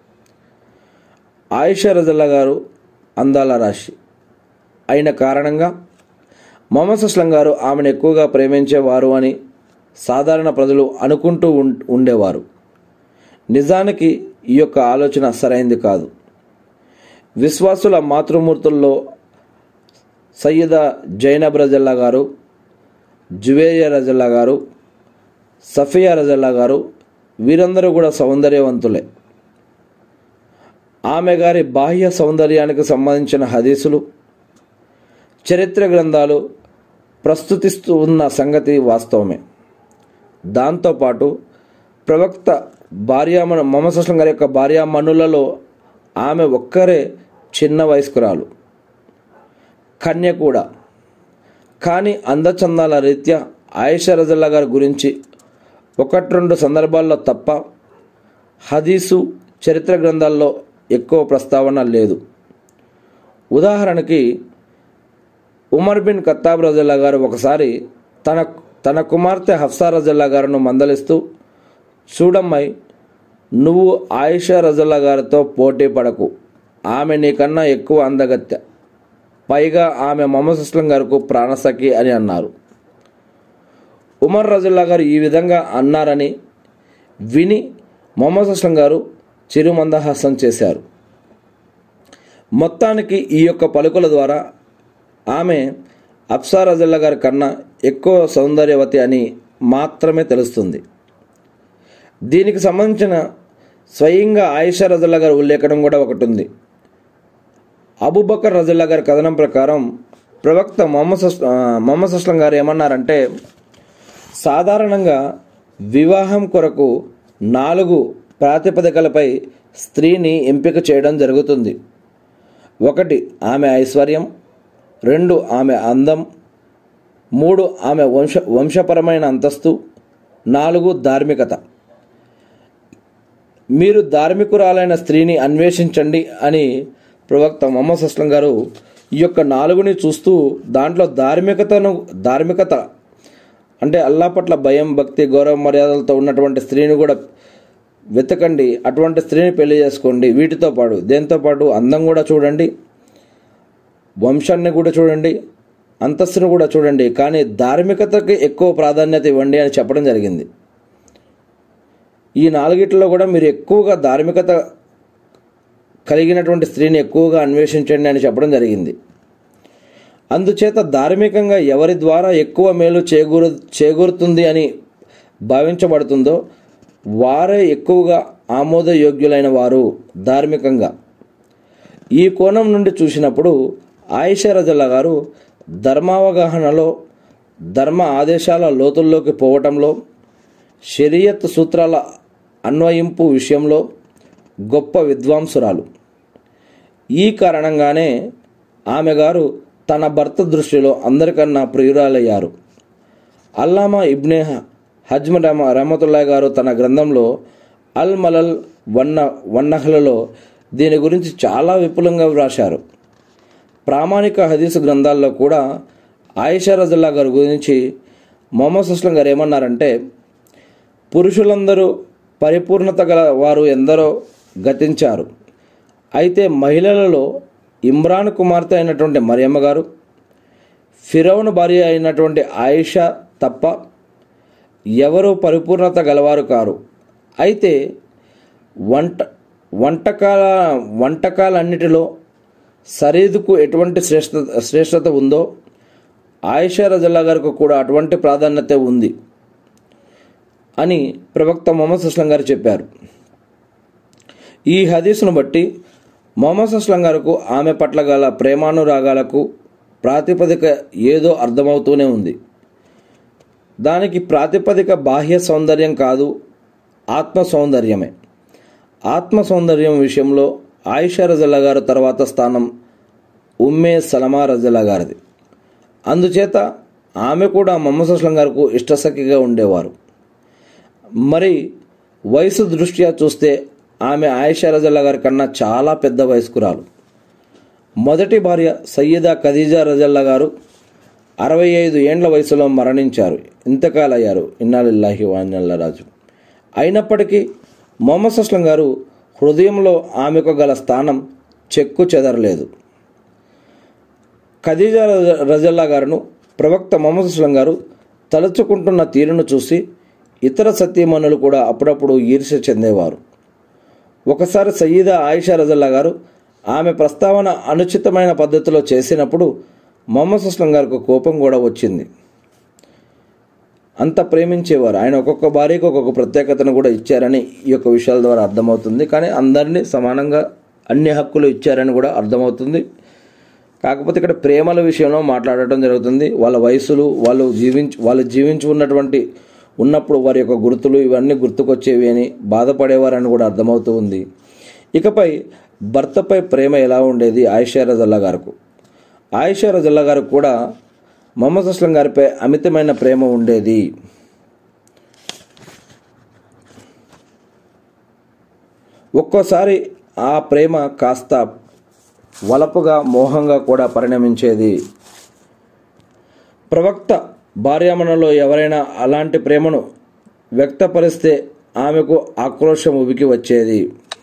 ఆయిషా రజల్లా గారు అందాల రాశి అయిన కారణంగా మొహమ్మద్ అస్లం గారు ఆమెను ఎక్కువగా ప్రేమించేవారు అని సాధారణ ప్రజలు అనుకుంటూ ఉం- ఉండేవారు నిజానికి ఈ యొక్క ఆలోచన సరైంది కాదు విశ్వాసుల మాతృమూర్తుల్లో సయ్యద జైనబ్ రజల్లా గారు జువేరియా రజల్లా గారు సఫియా రజల్లా గారు వీరందరూ కూడా సౌందర్యవంతులే ఆమె గారి బాహ్య సౌందర్యానికి సంబంధించిన హదీసులు చరిత్ర గ్రంథాలు ప్రస్తుతిస్తూ ఉన్న సంగతి వాస్తవమే దాంతోపాటు ప్రవక్త భార్యామణు మొహమ్మద్ సుస్లం గారి యొక్క భార్యామణులలో ఆమె ఒక్కరే చిన్న వయస్కురాలు కన్య కూడా కానీ అందచందాల రీత్యా ఆయిషా రజల్లా గారి గురించి ఒకటి రెండు సందర్భాల్లో తప్ప హదీసు చరిత్ర గ్రంథాల్లో ఎక్కువ ప్రస్తావన లేదు ఉదాహరణకి ఉమర్ బిన్ ఖత్తాబ్ రజల్లా గారు ఒకసారి తన తన కుమార్తె హఫ్సా రజల్లా గారును మందలిస్తూ చూడమ్మాయి నువ్వు ఆయిషా రజల్లా గారితో పోటీ పడకు ఆమె నీకన్నా ఎక్కువ అందగత్తె పైగా ఆమె మొహమ్మద్ అస్లం గారికి ప్రాణసఖి అని అన్నారు ఉమర్ రజల్లా గారు ఈ విధంగా అన్నారని విని మొహమ్మద్ అస్లం గారు చిరుమందహాసం చేశారు మొత్తానికి ఈ యొక్క పలుకుల ద్వారా ఆమె అప్సా రజల్లా గారి కన్నా ఎక్కువ సౌందర్యవతి అని మాత్రమే తెలుస్తుంది దీనికి సంబంధించిన స్వయంగా ఆయిషా రజల్లా గారి ఉల్లేఖనం కూడా ఒకటి ఉంది అబూబకర్ రజల్లా గారి కథనం ప్రకారం ప్రవక్త మొహమ్మద్ అస్- ఆ, మొహమ్మద్ అస్లం గారు ఏమన్నారంటే సాధారణంగా వివాహం కొరకు నాలుగు ప్రాతిపదికలపై స్త్రీని ఎంపిక చేయడం జరుగుతుంది ఒకటి ఆమె ఐశ్వర్యం రెండు ఆమె అందం మూడు ఆమె వంశ వంశపరమైన అంతస్తు నాలుగు ధార్మికత మీరు ధార్మికురాలైన స్త్రీని అన్వేషించండి అని ప్రవక్త మొహమ్మద్ అస్లం గారు ఈ యొక్క నాలుగుని చూస్తూ దాంట్లో ధార్మికతను ధార్మికత అంటే అల్లా పట్ల భయం భక్తి గౌరవ మర్యాదలతో ఉన్నటువంటి స్త్రీని కూడా వెతకండి అటువంటి స్త్రీని పెళ్లి చేసుకోండి వీటితో పాటు దేంతో పాటు అందం కూడా చూడండి వంశాన్ని కూడా చూడండి అంతస్తును కూడా చూడండి కానీ ధార్మికతకి ఎక్కువ ప్రాధాన్యత ఇవ్వండి అని చెప్పడం జరిగింది ఈ నాలుగిట్లో కూడా మీరు ఎక్కువగా ధార్మికత కలిగినటువంటి స్త్రీని ఎక్కువగా అన్వేషించండి అని చెప్పడం జరిగింది అందుచేత ధార్మికంగా ఎవరి ద్వారా ఎక్కువ మేలు చేకూరు చేకూరుతుంది అని భావించబడుతుందో వారే ఎక్కువగా ఆమోదయోగ్యులైన వారు ధార్మికంగా ఈ కోణం నుండి చూసినప్పుడు ఆయిషా రజల్లా గారు ధర్మావగాహనలో ధర్మ ఆదేశాల లోతుల్లోకి పోవటంలో షరియత్ సూత్రాల అన్వయింపు విషయంలో గొప్ప విద్వాంసురాలు ఈ కారణంగానే ఆమె గారు తన భర్త దృష్టిలో అందరికన్నా ప్రియురాలయ్యారు అల్లామా ఇబ్నే హజ్మ రమ రహమతుల్లా గారు తన గ్రంథంలో అల్ మలల్ వన్న వన్నహలలో దీని గురించి చాలా విపులంగా వ్రాశారు ప్రామాణిక హదీసు గ్రంథాల్లో కూడా ఆయిషా రజల్లా గారి గురించి మొహమ్మద్ సుస్లం గారు ఏమన్నారంటే పురుషులందరూ పరిపూర్ణత గల వారు ఎందరో గతించారు అయితే మహిళలలో ఇమ్రాన్ కుమార్తె అయినటువంటి మరియమ్మ గారు ఫిరౌన్ భార్య అయినటువంటి ఆయిషా తప్ప ఎవరు పరిపూర్ణత గలవారు కారు అయితే వంట వంటకాల వంటకాలన్నిటిలో సరీదుకు ఎటువంటి శ్రేష్ట శ్రేష్టత ఉందో ఆయిషా రజల్లా గారికి కూడా అటువంటి ప్రాధాన్యత ఉంది అని ప్రవక్త మొహమ్మద్ సుస్లం గారు చెప్పారు ఈ హదీసును బట్టి మొహమ్మద్ సుస్లం గారికి ఆమె పట్ల గల ప్రేమానురాగాలకు ప్రాతిపదిక ఏదో అర్థమవుతూనే ఉంది దానికి ప్రాతిపదిక బాహ్య సౌందర్యం కాదు ఆత్మ సౌందర్యమే ఆత్మ సౌందర్యం విషయంలో ఆయిషా రజల్లా గారు తర్వాత స్థానం ఉమ్మే సలమా రజల్లా గారిది అందుచేత ఆమె కూడా మొహమ్మద్ సుస్లం గారికి ఇష్టసఖిగా ఉండేవారు మరి వయసు దృష్ట్యా చూస్తే ఆమె ఆయిషా రజల్లా గారి కన్నా చాలా పెద్ద వయస్కురాలు మొదటి భార్య సయ్యదా ఖదీజా రజల్లా గారు అరవై ఐదు ఏండ్ల వయసులో మరణించారు ఇంతకాలయ్యారు ఇన్నాళ్ళిల్లాహి వాన్యల్ల రాజు అయినప్పటికీ మొహమ్మద్ సుస్లం గారు హృదయంలో ఆమెకు గల స్థానం చెక్కు చెదరలేదు ఖదీజా రజ- రజల్లా గారును ప్రవక్త మొహమ్మద్ సుస్లం గారు తలుచుకుంటున్న తీరును చూసి ఇతర సత్యమనులు కూడా అప్పుడప్పుడు ఈర్ష్య చెందేవారు ఒకసారి సయ్యదా ఆయిషా రజల్లా గారు ఆమె ప్రస్తావన అనుచితమైన పద్ధతిలో చేసినప్పుడు మొహమ్మద్ సుస్లం గారికి కోపం కూడా వచ్చింది అంత ప్రేమించేవారు ఆయన ఒక్కొక్క భార్యకు ఒక్కొక్క ప్రత్యేకతను కూడా ఇచ్చారని ఈ యొక్క విషయాల ద్వారా అర్థమవుతుంది కానీ అందరినీ సమానంగా అన్ని హక్కులు ఇచ్చారని కూడా అర్థమవుతుంది కాకపోతే ఇక్కడ ప్రేమల విషయంలో మాట్లాడటం జరుగుతుంది వాళ్ళ వయసులు వాళ్ళు జీవించి వాళ్ళు జీవించి ఉన్నటువంటి ఉన్నప్పుడు వారి యొక్క గుర్తులు ఇవన్నీ గుర్తుకొచ్చేవి అని బాధపడేవారని కూడా అర్థమవుతూ ఉంది ఇకపై భర్తపై ప్రేమ ఎలా ఉండేది ఆయిషా రజల్లా గారికి ఆయిషా రజల్లా గారికి కూడా మొహమ్మద్ అస్లం గారిపై అమితమైన ప్రేమ ఉండేది ఒక్కోసారి ఆ ప్రేమ కాస్త వలపుగా మోహంగా కూడా పరిణమించేది ప్రవక్త భార్యామణలో ఎవరైనా అలాంటి ప్రేమను వ్యక్తపరిస్తే ఆమెకు ఆక్రోశం ఉబికి వచ్చేది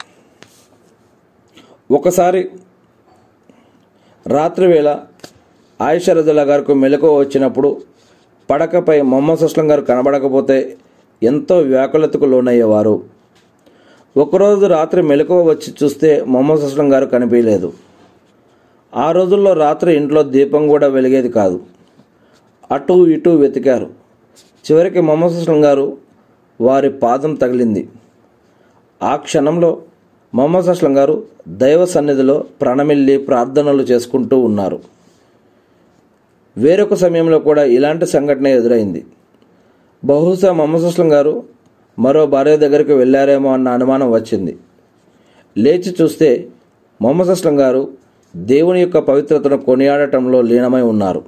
ఒకసారి రాత్రివేళ ఆయిషా రజల్లా గారికి మెలకువ వచ్చినప్పుడు పడకపై మొహమ్మద్ సుస్లం గారు కనబడకపోతే ఎంతో వ్యాకులతకు లోనయ్యేవారు ఒకరోజు రాత్రి మెలకువ వచ్చి చూస్తే మొహమ్మద్ సుస్లం గారు కనిపించలేదు ఆ రోజుల్లో రాత్రి ఇంట్లో దీపం కూడా వెలిగేది కాదు అటు ఇటు వెతికారు చివరికి మొహమ్మద్ సుస్లం గారు వారి పాదం తగిలింది ఆ క్షణంలో మొహమ్మద్ అస్లం గారు దైవ సన్నిధిలో ప్రణమిల్లి ప్రార్థనలు చేసుకుంటూ ఉన్నారు వేరొక సమయంలో కూడా ఇలాంటి సంఘటన ఎదురైంది బహుశా మొహమ్మద్ అస్లం గారు మరో భార్య దగ్గరికి వెళ్ళారేమో అన్న అనుమానం వచ్చింది లేచి చూస్తే మొహమ్మద్ అస్లం గారు దేవుని యొక్క పవిత్రతను కొనియాడటంలో లీనమై ఉన్నారు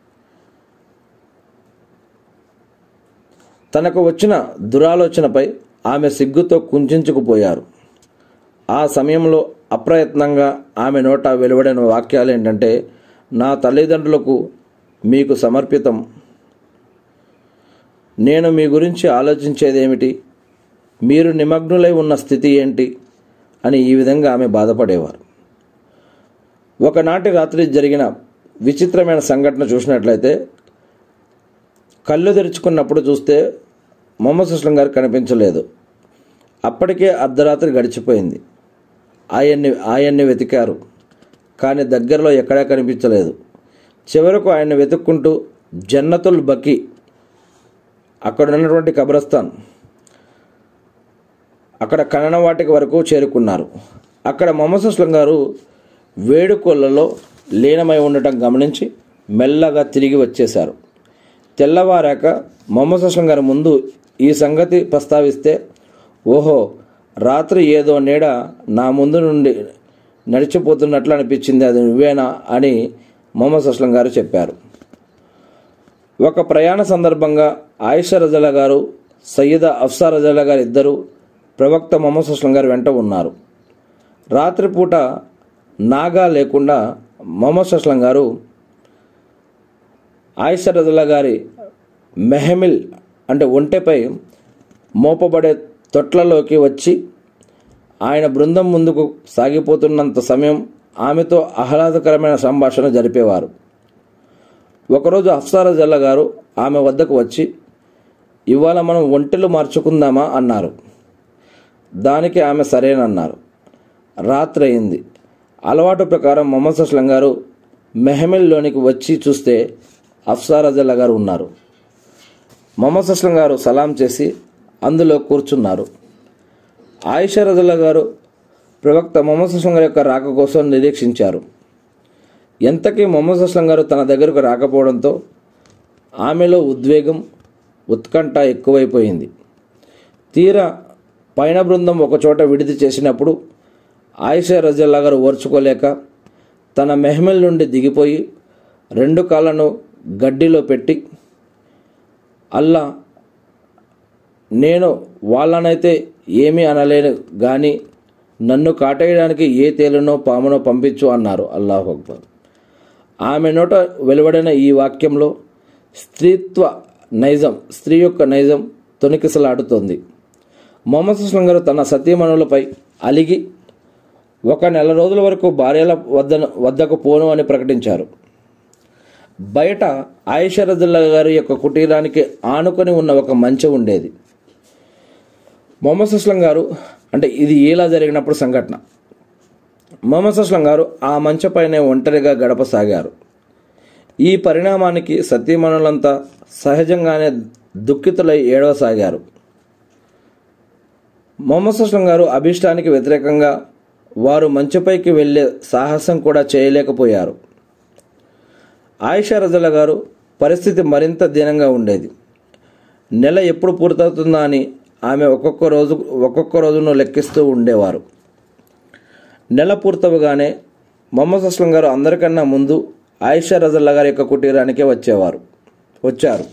తనకు వచ్చిన దురాలోచనపై ఆమె సిగ్గుతో కుంచుకుపోయారు ఆ సమయంలో అప్రయత్నంగా ఆమె నోట వెలువడిన వాక్యాలు ఏంటంటే నా తల్లిదండ్రులకు మీకు సమర్పితం నేను మీ గురించి ఆలోచించేదేమిటి మీరు నిమగ్నులై ఉన్న స్థితి ఏంటి అని ఈ విధంగా ఆమె బాధపడేవారు ఒకనాటి రాత్రి జరిగిన విచిత్రమైన సంఘటన చూసినట్లయితే కళ్ళు తెరుచుకున్నప్పుడు చూస్తే మొహమ్మద్ అస్లం గారు కనిపించలేదు అప్పటికే అర్ధరాత్రి గడిచిపోయింది ఆయన్ని ఆయన్ని వెతికారు కానీ దగ్గరలో ఎక్కడా కనిపించలేదు చివరకు ఆయన వెతుక్కుంటూ జన్నతుల్ బకి అక్కడ ఉన్నటువంటి కబ్రస్థాన్ అక్కడ కననవాటికి వరకు చేరుకున్నారు అక్కడ మొహమ్మద్ అస్లం గారు వేడుకొల్లలో లీనమై ఉండటం గమనించి మెల్లగా తిరిగి వచ్చేశారు తెల్లవారాక మొహమ్మద్ అస్లం గారి ముందు ఈ సంగతి ప్రస్తావిస్తే ఓహో రాత్రి ఏదో నీడ నా ముందు నుండి నడిచిపోతున్నట్లు అనిపించింది అది నువ్వేనా అని మొహమ్మద్ అస్లం గారు చెప్పారు ఒక ప్రయాణ సందర్భంగా ఆయిషా రజల గారు సయ్యద అఫ్సా రజల గారు ఇద్దరు ప్రవక్త మొహమ్మద్ అస్లం గారు వెంట ఉన్నారు రాత్రిపూట నాగా లేకుండా మొహమ్మద్ అస్లం గారు ఆయిషా రజల గారి మెహమిల్ అంటే ఒంటెపై మోపబడే తొట్లలోకి వచ్చి ఆయన బృందం ముందుకు సాగిపోతున్నంత సమయం ఆమెతో ఆహ్లాదకరమైన సంభాషణ జరిపేవారు ఒకరోజు అఫ్సార జల్ల గారు ఆమె వద్దకు వచ్చి ఇవాళ మనం ఒంటెలు మార్చుకుందామా అన్నారు దానికి ఆమె సరేనన్నారు రాత్రి అయింది అలవాటు ప్రకారం మొహమ్మద్ అస్లం గారు మెహమిల్లోనికి వచ్చి చూస్తే అఫ్సార్ అజల్లా గారు ఉన్నారు మొహమ్మద్ అస్లం గారు సలాం చేసి అందులో కూర్చున్నారు ఆయిషా రజల్లా గారు ప్రవక్త మొహమ్మద్ అస్లం గారి యొక్క రాక కోసం నిరీక్షించారు ఎంతకీ మొహమ్మద్ అస్లం గారు తన దగ్గరకు రాకపోవడంతో ఆమెలో ఉద్వేగం ఉత్కంఠ ఎక్కువైపోయింది తీరా పైన బృందం ఒకచోట విడిది చేసినప్పుడు ఆయిషా రజల్లా గారు ఓర్చుకోలేక తన మెహమెల్ నుండి దిగిపోయి రెండు కాళ్ళను గడ్డిలో పెట్టి అల్లా నేను వాళ్ళనైతే ఏమీ అనలేను కానీ నన్ను కాటేయడానికి ఏ తేలునో పామునో పంపించు అన్నారు అల్లాహు అక్బర్ ఆమె నోట వెలువడిన ఈ వాక్యంలో స్త్రీత్వ నైజం స్త్రీ యొక్క నైజం తొనికిసలాడుతోంది మొహమ్మద్ సుస్లం గారు తన సతీమణులపై అలిగి ఒక నెల రోజుల వరకు భార్యల వద్ద వద్దకు పోను అని ప్రకటించారు బయట ఆయిషరదుల్లా గారి యొక్క కుటీరానికి ఆనుకొని ఉన్న ఒక మంచె ఉండేది మొహమ్మద్ సుస్లం గారు అంటే ఇది ఇలా జరిగినప్పుడు సంఘటన మొహమ్మద్ సుస్లం గారు ఆ మంచపైనే ఒంటరిగా గడపసాగారు ఈ పరిణామానికి సతీమణులంతా సహజంగానే దుఃఖితులై ఏడవసాగారు మొహమ్మద్ సుస్లం గారు అభిష్టానికి వ్యతిరేకంగా వారు మంచుపైకి వెళ్ళే సాహసం కూడా చేయలేకపోయారు ఆయిషా రజల గారు పరిస్థితి మరింత దీనంగా ఉండేది నెల ఎప్పుడు పూర్తవుతుందా అని ఆమె ఒక్కొక్క రోజు ఒక్కొక్క రోజును లెక్కిస్తూ ఉండేవారు నెల పూర్తవగానే మొహమ్మద్ అస్లం గారు అందరికన్నా ముందు ఆయిషా రజల్లా గారి యొక్క కుటీరానికే వచ్చేవారు వచ్చారు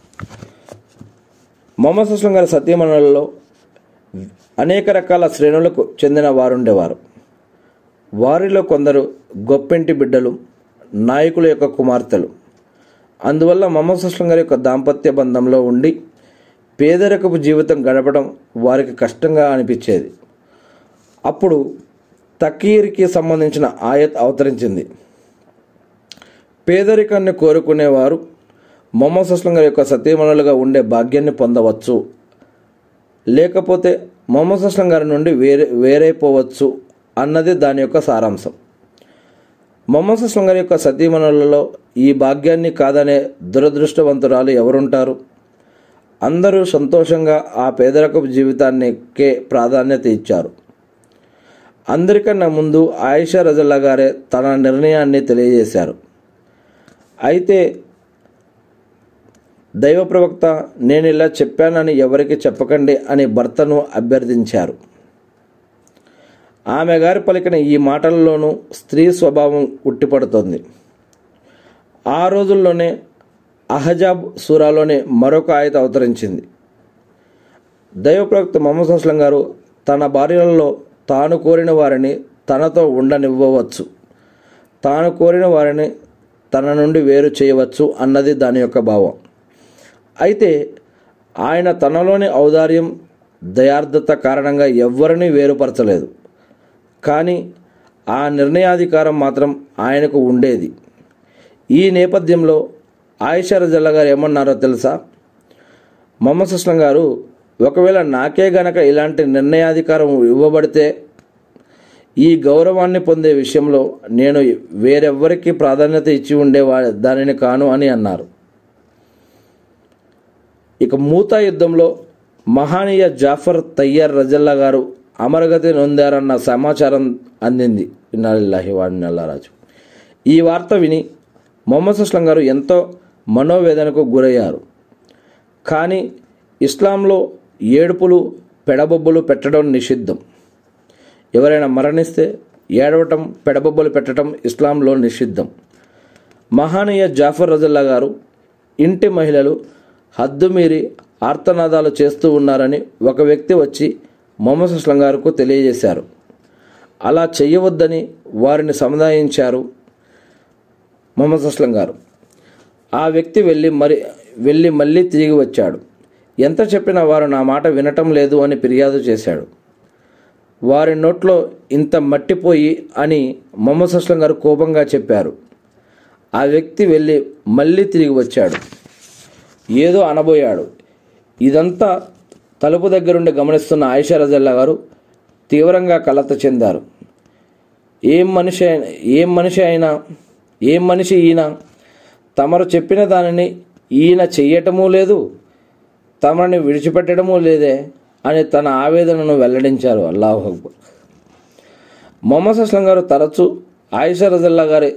మొహమ్మద్ అస్లం గారి సత్యమణులలో అనేక రకాల శ్రేణులకు చెందిన వారుండేవారు వారిలో కొందరు గొప్పింటి బిడ్డలు నాయకుల యొక్క కుమార్తెలు అందువల్ల మొహమ్మద్ సుస్లం గారి యొక్క దాంపత్య బంధంలో ఉండి పేదరికపు జీవితం గడపడం వారికి కష్టంగా అనిపించేది అప్పుడు తకీర్కి సంబంధించిన ఆయత్ అవతరించింది పేదరికాన్ని కోరుకునేవారు మొహమ్మద్ సుస్లం గారి యొక్క సతీమణులుగా ఉండే భాగ్యాన్ని పొందవచ్చు లేకపోతే మొహమ్మద్ సుస్లం గారి నుండి వేరే వేరైపోవచ్చు అన్నది దాని యొక్క సారాంశం మొహమ్మద్ సుస్లం గారి యొక్క సతీమణులలో ఈ భాగ్యాన్ని కాదనే దురదృష్టవంతురాలు ఎవరుంటారు అందరూ సంతోషంగా ఆ పేదరికపు జీవితానికే ప్రాధాన్యత ఇచ్చారు అందరికన్నా ముందు ఆయిషా రజల్లా గారే తన నిర్ణయాన్ని తెలియజేశారు అయితే దైవ ప్రవక్త నేను ఇలా చెప్పానని ఎవరికి చెప్పకండి అని భర్తను అభ్యర్థించారు ఆమె గారి పలికిన ఈ మాటల్లోనూ స్త్రీ స్వభావం ఉట్టిపడుతోంది ఆ రోజుల్లోనే అహజాబ్ సూరాలోని మరొక ఆయత అవతరించింది దైవ ప్రవక్త మొహమ్మద్ అస్లం గారు తన భార్యలలో తాను కోరిన వారిని తనతో ఉండనివ్వవచ్చు తాను కోరిన వారిని తన నుండి వేరు చేయవచ్చు అన్నది దాని యొక్క భావం అయితే ఆయన తనలోని ఔదార్యం దయార్థత కారణంగా ఎవ్వరిని వేరుపరచలేదు కానీ ఆ నిర్ణయాధికారం మాత్రం ఆయనకు ఉండేది ఈ నేపథ్యంలో ఆయిషా రజల్లా గారు ఏమన్నారో తెలుసా మొహమ్మద్ సుస్లం గారు ఒకవేళ నాకే గనక ఇలాంటి నిర్ణయాధికారం ఇవ్వబడితే ఈ గౌరవాన్ని పొందే విషయంలో నేను వేరెవ్వరికి ప్రాధాన్యత ఇచ్చి ఉండేవా దానిని కాను అని అన్నారు ఇక మూతా యుద్ధంలో మహానీయ జాఫర్ తయ్యర్ రజల్లా గారు అమరగతి నొందారన్న సమాచారం అందింది ఇన్నాళ్ళిల్లాహి వాడినల్లారాజు ఈ వార్త విని మొహమ్మద్ సుస్లం గారు ఎంతో మనోవేదనకు గురయ్యారు కానీ ఇస్లాంలో ఏడుపులు పెడబొబ్బులు పెట్టడం నిషిద్ధం ఎవరైనా మరణిస్తే ఏడవటం పెడబొబ్బలు పెట్టడం ఇస్లాంలో నిషిద్ధం మహానీయ జాఫర్ రజల్లా గారు ఇంటి మహిళలు హద్దుమీరి ఆర్తనాదాలు చేస్తూ ఉన్నారని ఒక వ్యక్తి వచ్చి మొహమ్మద్ అస్లం గారికి తెలియజేశారు అలా చేయవద్దని వారిని సముదాయించారు మొహమ్మద్ అస్లం గారు ఆ వ్యక్తి వెళ్ళి మరి వెళ్ళి మళ్ళీ తిరిగి వచ్చాడు ఎంత చెప్పినా వారు నా మాట వినటం లేదు అని ఫిర్యాదు చేశాడు వారి నోట్లో ఇంత మట్టిపోయి అని మొహమ్మద్ అస్లం గారు కోపంగా చెప్పారు ఆ వ్యక్తి వెళ్ళి మళ్ళీ తిరిగి వచ్చాడు ఏదో అనబోయాడు ఇదంతా తలుపు దగ్గరుండి గమనిస్తున్న ఆయిషా రజల్లా గారు తీవ్రంగా కలత చెందారు ఏం మనిషి అయినా ఏం మనిషి అయినా ఏం మనిషి ఈయన తమరు చెప్పిన దానిని ఈయన చెయ్యటమూ లేదు తమని విడిచిపెట్టడమూ లేదే అని తన ఆవేదనను వెల్లడించారు అల్లాహ్ అక్బర్ మొహమ్మద్ అస్లం గారు తరచూ ఆయిషా రజల్లా గారి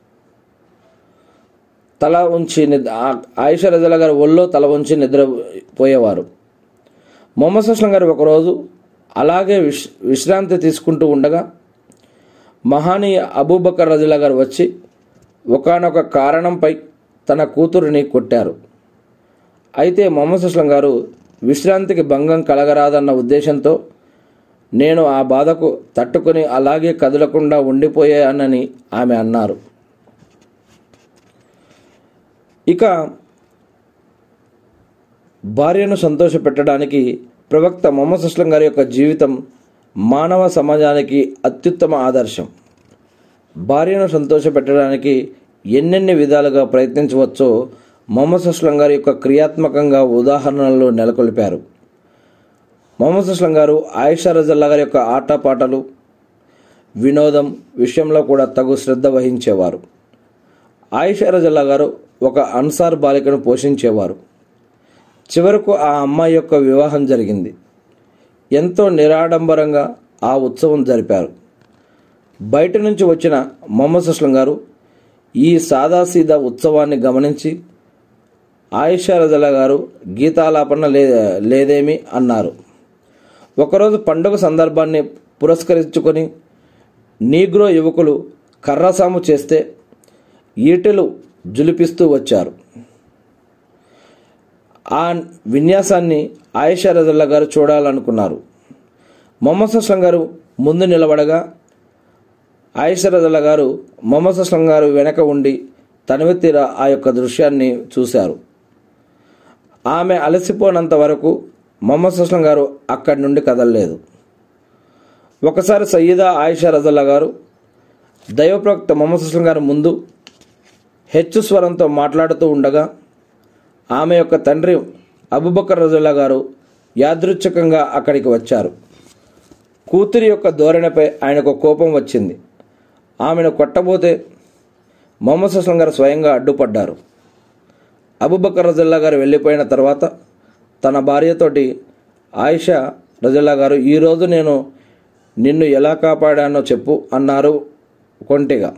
తల ఉంచి నిద్ర ఆయిషా రజల్లా గారి ఒళ్ళో తల ఉంచి నిద్రపోయేవారు మొహమ్మద్ అస్లం గారు ఒకరోజు అలాగే విశ్ విశ్రాంతి తీసుకుంటూ ఉండగా మహానీయ అబూబకర్ రజల్లా గారు వచ్చి ఒకనొక కారణంపై తన కూతురిని కొట్టారు అయితే మొహమ్మద్ అస్లం గారు విశ్రాంతికి భంగం కలగరాదన్న ఉద్దేశంతో నేను ఆ బాధకు తట్టుకొని అలాగే కదలకుండా ఉండిపోయానని ఆమె అన్నారు ఇక భార్యను సంతోషపెట్టడానికి ప్రవక్త మొహమ్మద్ అస్లం గారి యొక్క జీవితం మానవ సమాజానికి అత్యుత్తమ ఆదర్శం భార్యను సంతోషపెట్టడానికి ఎన్నెన్ని విధాలుగా ప్రయత్నించవచ్చో మొహమ్మద్ అస్లం గారి యొక్క క్రియాత్మకంగా ఉదాహరణలు నెలకొల్పారు మొహమ్మద్ అస్లం గారు ఆయిషా రజల్లా గారి యొక్క ఆటపాటలు వినోదం విషయంలో కూడా తగు శ్రద్ధ వహించేవారు ఆయిషా రజల్లా గారు ఒక అన్సార్ బాలికను పోషించేవారు చివరకు ఆ అమ్మాయి యొక్క వివాహం జరిగింది ఎంతో నిరాడంబరంగా ఆ ఉత్సవం జరిపారు బయట నుంచి వచ్చిన మొహమ్మద్ అస్లం గారు ఈ సాదాసీదా ఉత్సవాన్ని గమనించి ఆయిషా రజల్లా గారు గీతాలాపన లే లేదేమి అన్నారు ఒకరోజు పండుగ సందర్భాన్ని పురస్కరించుకొని నీగ్రో యువకులు కర్రసాము చేస్తే ఈటెలు జులిపిస్తూ వచ్చారు ఆ విన్యాసాన్ని ఆయిషా రజల్లా గారు చూడాలనుకున్నారు మొహమ్మద్ అస్లం గారు ముందు నిలబడగా ఆయిషా రజల్లా గారు మొహమ్మద్ అస్లం గారు వెనక ఉండి తనివితీర ఆ యొక్క దృశ్యాన్ని చూశారు ఆమె అలసిపోనంత వరకు మొహమ్మద్ అస్లం గారు అక్కడి నుండి కదలలేదు ఒకసారి సయ్యదా ఆయిషా రజల్లా గారు దైవప్రవక్త మొహమ్మద్ అస్లం గారు ముందు హెచ్చు స్వరంతో మాట్లాడుతూ ఉండగా ఆమె యొక్క తండ్రి అబుబకర్ రజుల్లా గారు యాదృచ్ఛికంగా అక్కడికి వచ్చారు కూతురి యొక్క ధోరణిపై ఆయనకు కోపం వచ్చింది ఆమెను కొట్టబోతే మొహమ్మద్ అస్లం గారు స్వయంగా అడ్డుపడ్డారు అబుబకర్ రజల్లా గారు వెళ్ళిపోయిన తర్వాత తన భార్యతోటి ఆయిషా రజల్లా గారు ఈరోజు నేను నిన్ను ఎలా కాపాడానో చెప్పు అన్నారు కొంటిగా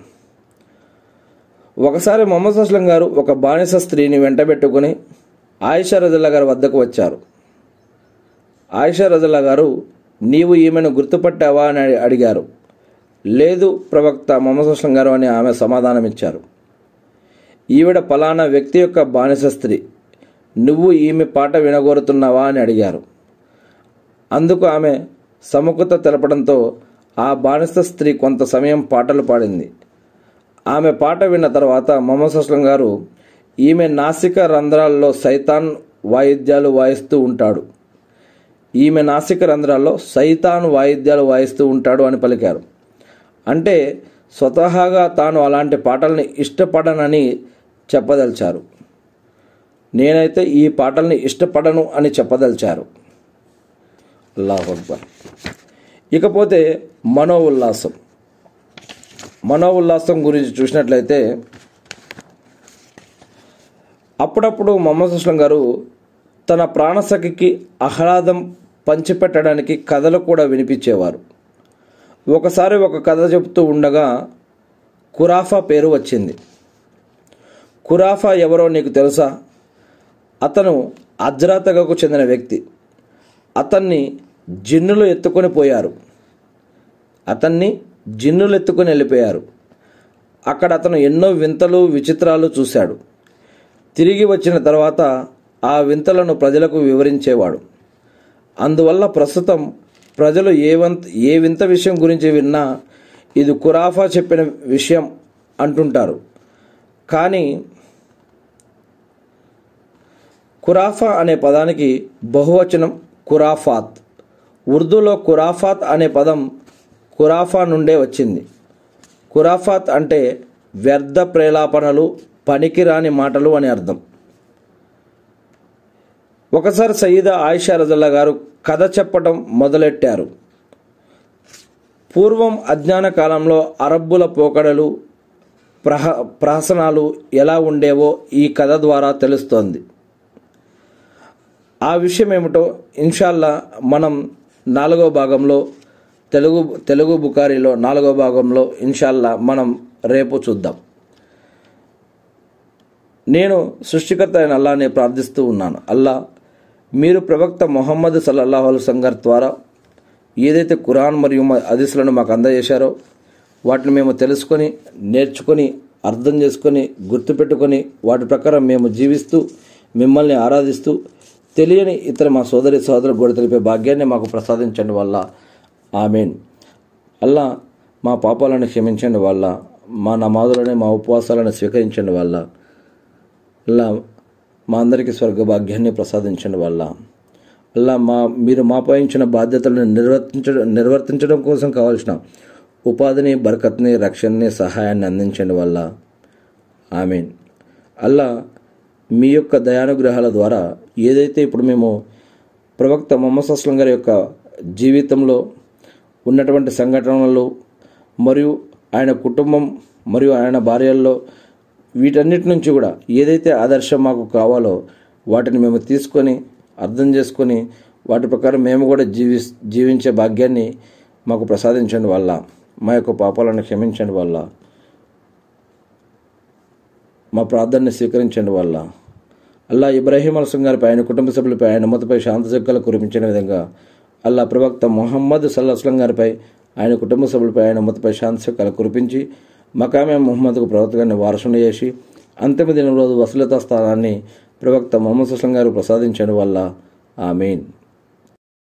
ఒకసారి మొహమ్మద్ అస్లం గారు ఒక బానిస స్త్రీని వెంటబెట్టుకుని ఆయిషా రజల్లా గారి వద్దకు వచ్చారు ఆయిషా రజల్లా గారు నీవు ఈమెను గుర్తుపట్టావా అని అడిగారు లేదు ప్రవక్త మొహమ్మద్ అస్లం గారు అని ఆమె సమాధానమిచ్చారు ఈవిడ పలానా వ్యక్తి యొక్క బానిస స్త్రీ నువ్వు ఈమె పాట వినగోరుతున్నావా అని అడిగారు అందుకు ఆమె సముఖత తెలపడంతో ఆ బానిస స్త్రీ కొంత సమయం పాటలు పాడింది ఆమె పాట విన్న తర్వాత మొహమ్మద్ అస్లం గారు ఈమె నాసిక రంధ్రాల్లో సైతాన్ వాయిద్యాలు వాయిస్తూ ఉంటాడు ఈమె నాసిక రంధ్రాల్లో సైతాన్ వాయిద్యాలు వాయిస్తూ ఉంటాడు అని పలికారు అంటే స్వతహాగా తాను అలాంటి పాటల్ని ఇష్టపడనని చెప్పదలిచారు నేనైతే ఈ పాటల్ని ఇష్టపడను అని చెప్పదలిచారు అల్లాహ్ అక్బర్ ఇకపోతే మనో ఉల్లాసం మనో ఉల్లాసం గురించి చూసినట్లయితే అప్పుడప్పుడు మొహమ్మద్ సుస్లం గారు తన ప్రాణసఖికి ఆహ్లాదం పంచిపెట్టడానికి కథలు కూడా వినిపించేవారు ఒకసారి ఒక కథ చెబుతూ ఉండగా కురాఫా పేరు వచ్చింది కురాఫా ఎవరో నీకు తెలుసా అతను అజ్రాతగకు చెందిన వ్యక్తి అతన్ని జిన్నులు ఎత్తుకొని పోయారు అతన్ని జిన్నులు ఎత్తుకొని వెళ్ళిపోయారు అక్కడ అతను ఎన్నో వింతలు విచిత్రాలు చూశాడు తిరిగి వచ్చిన తర్వాత ఆ వింతలను ప్రజలకు వివరించేవాడు అందువల్ల ప్రస్తుతం ప్రజలు ఏ వంత ఏ వింత విషయం గురించి విన్నా ఇది కురాఫా చెప్పిన విషయం అంటుంటారు కానీ కురాఫా అనే పదానికి బహువచనం కురాఫాత్ ఉర్దూలో కురాఫాత్ అనే పదం కురాఫా నుండే వచ్చింది కురాఫాత్ అంటే వ్యర్థ ప్రేలాపనలు పనికిరాని మాటలు అని అర్థం ఒకసారి సయీదా ఆయిషా రజల్లా గారు కథ చెప్పటం మొదలెట్టారు పూర్వం అజ్ఞాన కాలంలో అరబ్బుల పోకడలు ప్రహ ప్రహసనాలు ఎలా ఉండేవో ఈ కథ ద్వారా తెలుస్తోంది ఆ విషయం ఏమిటో ఇన్షాల్లా మనం నాలుగో భాగంలో తెలుగు తెలుగు బుకారీలో నాలుగో భాగంలో ఇన్షాల్లా మనం రేపు చూద్దాం నేను సృష్టికర్త అయిన అల్లాని ప్రార్థిస్తూ ఉన్నాను అల్లా మీరు ప్రవక్త మొహమ్మద్ సల్లల్లాహు అలైహి గారి ద్వారా ఏదైతే ఖురాన్ మరియు హదీసులను మాకు అందజేశారో వాటిని మేము తెలుసుకొని నేర్చుకొని అర్థం చేసుకొని గుర్తుపెట్టుకొని వాటి ప్రకారం మేము జీవిస్తూ మిమ్మల్ని ఆరాధిస్తూ తెలియని ఇతర మా సోదరి సోదరు కూడా తెలిపే భాగ్యాన్ని మాకు ప్రసాదించండి వల్ల ఆమెన్ అల్లా మా పాపాలను క్షమించండి వల్ల మా నమాజులని మా ఉపవాసాలను స్వీకరించండి వల్ల అల్లా మా అందరికీ స్వర్గ భాగ్యాన్ని ప్రసాదించండి వల్ల అల్లా మా మీరు మాపై ఇచ్చిన బాధ్యతలను నిర్వర్తించడం నిర్వర్తించడం కోసం కావాల్సిన ఉపాధిని బరకత్ని రక్షణని సహాయాన్ని అందించండి వల్ల ఆమెన్ అల్లా మీ యొక్క దయానుగ్రహాల ద్వారా ఏదైతే ఇప్పుడు మేము ప్రవక్త మొహమ్మద్ అస్లం గారి యొక్క జీవితంలో ఉన్నటువంటి సంఘటనలు మరియు ఆయన కుటుంబం మరియు ఆయన భార్యల్లో వీటన్నిటి నుంచి కూడా ఏదైతే ఆదర్శం మాకు కావాలో వాటిని మేము తీసుకొని అర్థం చేసుకొని వాటి ప్రకారం మేము కూడా జీవి జీవించే భాగ్యాన్ని మాకు ప్రసాదించండి వల్ల మా యొక్క పాపాలను క్షమించండి వల్ల మా ప్రార్థనని స్వీకరించండి వల్ల అల్లా ఇబ్రాహీం అల్సం గారిపై ఆయన కుటుంబ సభ్యులపై ఆయన మతపై శాంతి చక్కలు కురిపించిన విధంగా అల్లా ప్రవక్త మొహమ్మద్ సల్లాహస్లం గారిపై ఆయన కుటుంబ సభ్యులపై ఆయన మతపై శాంతి చక్కలు కురిపించి మకామే మొహమ్మద్కు ప్రవక్తగాన్ని వారసుని చేసి అంతిమ దినం రోజు వసలతా స్థానాన్ని ప్రవక్త మొహమ్మద్ సుస్లం గారు ప్రసాదించడం వల్ల ఆమెన్